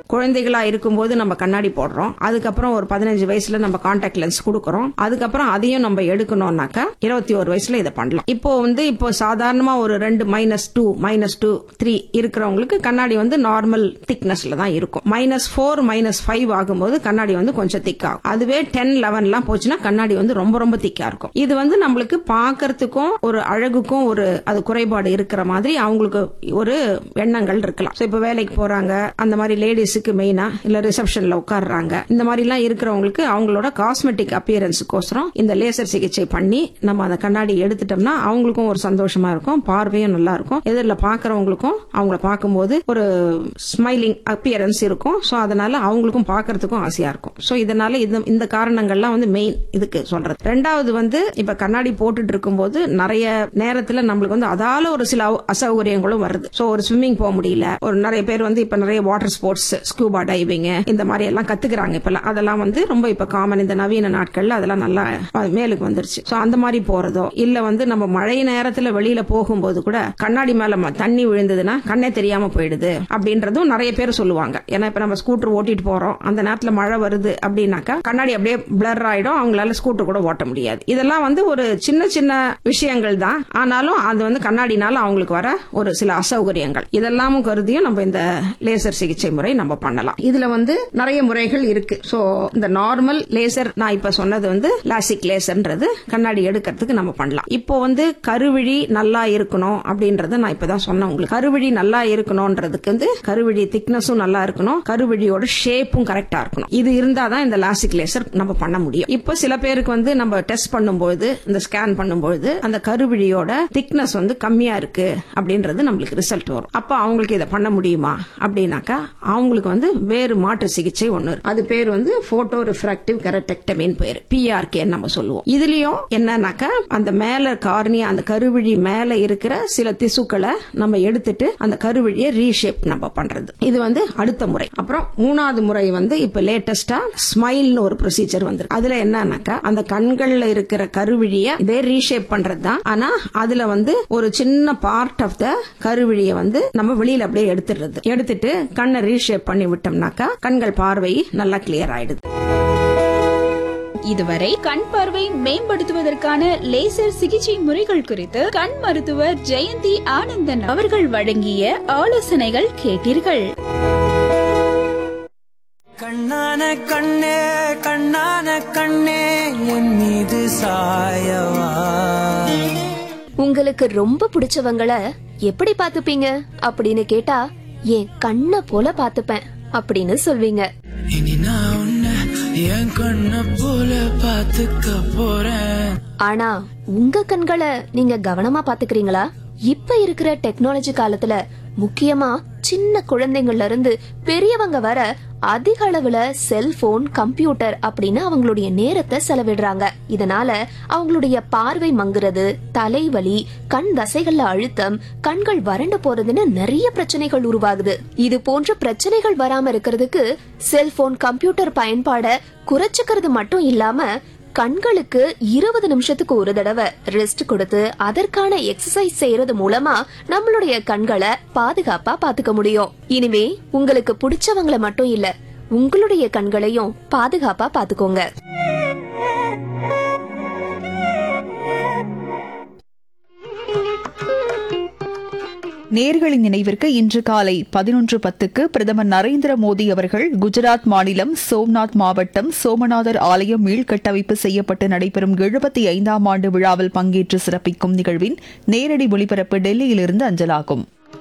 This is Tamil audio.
குழந்தைகளா இருக்கும்போது நம்ம கண்ணாடி போடுறோம் அதுக்கப்புறம் ஒரு பதினஞ்சு வயசுல நம்ம கான்டாக்ட் லென்ஸ் கொடுக்கறோம் அதுக்கப்புறம் அதையும் நம்ம எடுக்கணும்னாக்கா இருபத்தி ஒரு வயசுல இதை பண்ணலாம் இப்போ வந்து இப்போ சாதாரணமா ஒரு ரெண்டு minus two minus two three இருக்கிறவங்களுக்கு கண்ணாடி வந்து நார்மல் திக்னஸ்ல தான் இருக்கும் மைனஸ் ஃபோர் மைனஸ் ஃபைவ் ஆகும்போது கண்ணாடி வந்து கொஞ்சம் திக் ஆகும் அதுவே டென் லெவன்லாம் போச்சுன்னா கண்ணாடி வந்து ரொம்ப ரொம்ப திக்கா இருக்கும் இது வந்து நம்மளுக்கு பார்க்கறதுக்கும் ஒரு அழகுக்கும் ஒரு அது குறைபாடு இருக்கிற மாதிரி அவங்களுக்கு ஒரு எண்ணங்கள் இருக்கலாம் So, இப்ப வேலைக்கு போறாங்க அந்த மாதிரி லேடிஸுக்கு மெயினா இல்ல ரிசப்ஷன்ல உட்கார்றாங்க இந்த மாதிரி எல்லாம் இருக்கிறவங்களுக்கு அவங்களோட காஸ்மெட்டிக் அப்பியரன்ஸுக்கோசரம் இந்த லேசர் சிகிச்சை பண்ணி நம்ம அந்த கண்ணாடி எடுத்துட்டோம்னா அவங்களுக்கும் ஒரு சந்தோஷமா இருக்கும் பார்வையும் நல்லா இருக்கும் எதிரில் பாக்குறவங்களுக்கும் அவங்கள பார்க்கும்போது ஒரு ஸ்மைலிங் அப்பியரன்ஸ் இருக்கும் சோ அதனால அவங்களுக்கும் பார்க்கறதுக்கும் ஆசையா இருக்கும் சோ இதனால இந்த இந்த காரணங்கள்லாம் வந்து மெயின் இதுக்கு சொல்றது ரெண்டாவது வந்து இப்ப கண்ணாடி போட்டுட்டு இருக்கும்போது நிறைய நேரத்துல நம்மளுக்கு வந்து அதால ஒரு சில அவ- அசௌகரியங்களும் வருது சோ ஒரு ஸ்விம்மிங் போக முடியல ஒரு நிறைய பேர் வந்து இப்ப நிறைய வாட்டர் ஸ்போர்ட்ஸ் ஸ்கூபா டைவிங் இந்த மாதிரி எல்லாம் கத்துக்கிறாங்க இப்பெல்லாம் அதெல்லாம் வந்து ரொம்ப இப்ப காமன் இந்த நவீன நாட்கள்ல அதெல்லாம் நல்லா அஹ், மேலுக்கு வந்துருச்சு சோ அந்த மாதிரி போறதோ இல்ல வந்து நம்ம மழை நேரத்துல வெளியில போகும்போது கூட கண்ணாடி மேல ம- தண்ணி விழுந்ததுன்னா கண்ணே தெரியாம போயிடுது அப்படின்றதும் நிறைய பேர் சொல்லுவாங்க ஏன்னா இப்ப நம்ம ஸ்கூட்டர் ஓட்டிட்டு போறோம் அந்த நேரத்துல மழை வருது அப்படின்னாக்கா கண்ணாடி அப்படியே பிளர் ஆயிடும் அவங்களால ஸ்கூட்டர் கூட ஓட்ட முடியாது இதெல்லாம் வந்து ஒரு சின்ன சின்ன விஷயங்கள் தான் ஆனாலும் அது வந்து கண்ணாடினால அவங்களுக்கு வர ஒரு சில அசௌகரியங்கள் இதெல்லாமும் கருதியும் நம்ம இந்த லேசர் சிகிச்சை முறை நம்ம பண்ணலாம் இதுல வந்து நிறைய முறைகள் இருக்கு சோ இந்த நார்மல் லேசர் நான் இப்ப சொன்னது வந்து லாசிக் லேசர்ன்றது கண்ணாடி எடுக்கிறதுக்கு நம்ம பண்ணலாம் இப்போ வந்து கருவிழி நல்லா இருக்கணும் அப்படின்றத நான் இப்பதான் சொன்னேன் உங்களுக்கு கருவிழி நல்லா இருக்கணும்ன்றதுக்கு வந்து கருவிழி திக்னஸும் நல்லா இருக்கணும் கருவிழியோட ஷேப்பும் கரெக்டா இருக்கணும் இது இருந்தாதான் இந்த லாசிக் லேசர் நம்ம பண்ண முடியும் இப்போ சில பேருக்கு வந்து நம்ம டெஸ்ட் பண்ணும்போது இந்த ஸ்கேன் பண்ணும்போது அந்த கருவிழியோட திக்னஸ் வந்து கம்மியா இருக்கு அப்படின்றது நம்மளுக்கு ரிசல்ட் வரும் அப்ப அவங்களுக்கு இதை பண்ண முடியுமா அப்படின்னாக்கா அவங்களுக்கு வந்து வேறு மாற்று சிகிச்சை ஒண்ணு இருக்கு அது பேர் வந்து போட்டோ ரிஃப்ராக்டிவ் கெரட்டெக்டமின்னு பேர் பிஆர்கே நம்ம சொல்லுவோம் இதுலயும் என்னன்னாக்கா அந்த மேல கார்னியா அந்த கருவிழி மேல இருக்கிற சில திசுக்களை நம்ம எடுத்துட்டு அந்த கருவிழியை ரீஷேப் நம்ம பண்றது இது வந்து அடுத்த முறை அப்புறம் மூணாவது முறை வந்து இப்ப லேட்டஸ்டா ஸ்மைல்னு ஒரு ப்ரொசீஜர் வந்து அதுல என்னன்னாக்கா அந்த கண்கள்ல இருக்கிற கருவிழிய இதே ரீஷேப் பண்றது தான் ஆனா அதுல வந்து ஒரு சின்ன பார்ட் ஆஃப் த கருவிழிய வந்து நம்ம வெளியில அப்படியே எடுத்துடுறது எடுத்துட்டு கண்ணை ரீஷேப் பண்ணி விட்டோம்னாக்கா கண்கள் பார்வை நல்லா கிளியர் ஆயிடுது இதுவரை கண் பார்வை மேம்படுத்துவதற்கான லேசர் சிகிச்சை முறைகள் குறித்து கண் மருத்துவர் ஜெயந்தி ஆனந்தன் அவர்கள் வழங்கிய ஆலோசனைகள் கேட்டீர்கள் கண்ணான கண்ணே கண்ணான கண்ணே என் மீது சாயவா உங்களுக்கு ரொம்ப பிடிச்சவங்கள எப்படி பாத்துப்பீங்க அப்படின்னு கேட்டா என் கண்ண போல பாத்துப்பேன் அப்படின்னு சொல்வீங்க இனி நான் உன்னை என் கண்ண போல பாத்துக்க போறேன் ஆனா உங்க கண்களை நீங்க கவனமா பாத்துக்கிறீங்களா இப்ப இருக்கிற டெக்னாலஜி காலத்துல முக்கியமா சின்ன குழந்தைங்கள்ல இருந்து பெரியவங்க வர அதிக அளவுல செல்போன் கம்ப்யூட்டர் அப்படின்னு அவங்களுடைய நேரத்தை செலவிடுறாங்க இதனால அவங்களுடைய பார்வை மங்குறது தலைவலி கண் தசைகள்ல அழுத்தம் கண்கள் வறண்டு போறதுன்னு நிறைய பிரச்சனைகள் உருவாகுது இது போன்ற பிரச்சனைகள் வராம இருக்கிறதுக்கு செல்போன் கம்ப்யூட்டர் பயன்பாட குறைச்சுக்கிறது மட்டும் இல்லாம கண்களுக்கு இருபது நிமிஷத்துக்கு ஒரு தடவை ரெஸ்ட் கொடுத்து அதற்கான எக்ஸசைஸ் செய்யறது மூலமா நம்மளுடைய கண்களை பாதுகாப்பா பாத்துக்க முடியும் இனிமே உங்களுக்கு பிடிச்சவங்கள மட்டும் இல்ல உங்களுடைய கண்களையும் பாதுகாப்பா பாத்துக்கோங்க நேர்களின் நினைவிற்கு இன்று காலை பதினொன்று பத்துக்கு பிரதமர் நரேந்திர மோடி அவர்கள் குஜராத் மாநிலம் சோம்நாத் மாவட்டம் சோமநாதர் ஆலயம் மீள்கட்டமைப்பு செய்யப்பட்டு நடைபெறும் எழுபத்தி ஐந்தாம் ஆண்டு விழாவில் பங்கேற்று சிறப்பிக்கும் நிகழ்வின் நேரடி ஒளிபரப்பு டெல்லியிலிருந்து அஞ்சலாகும்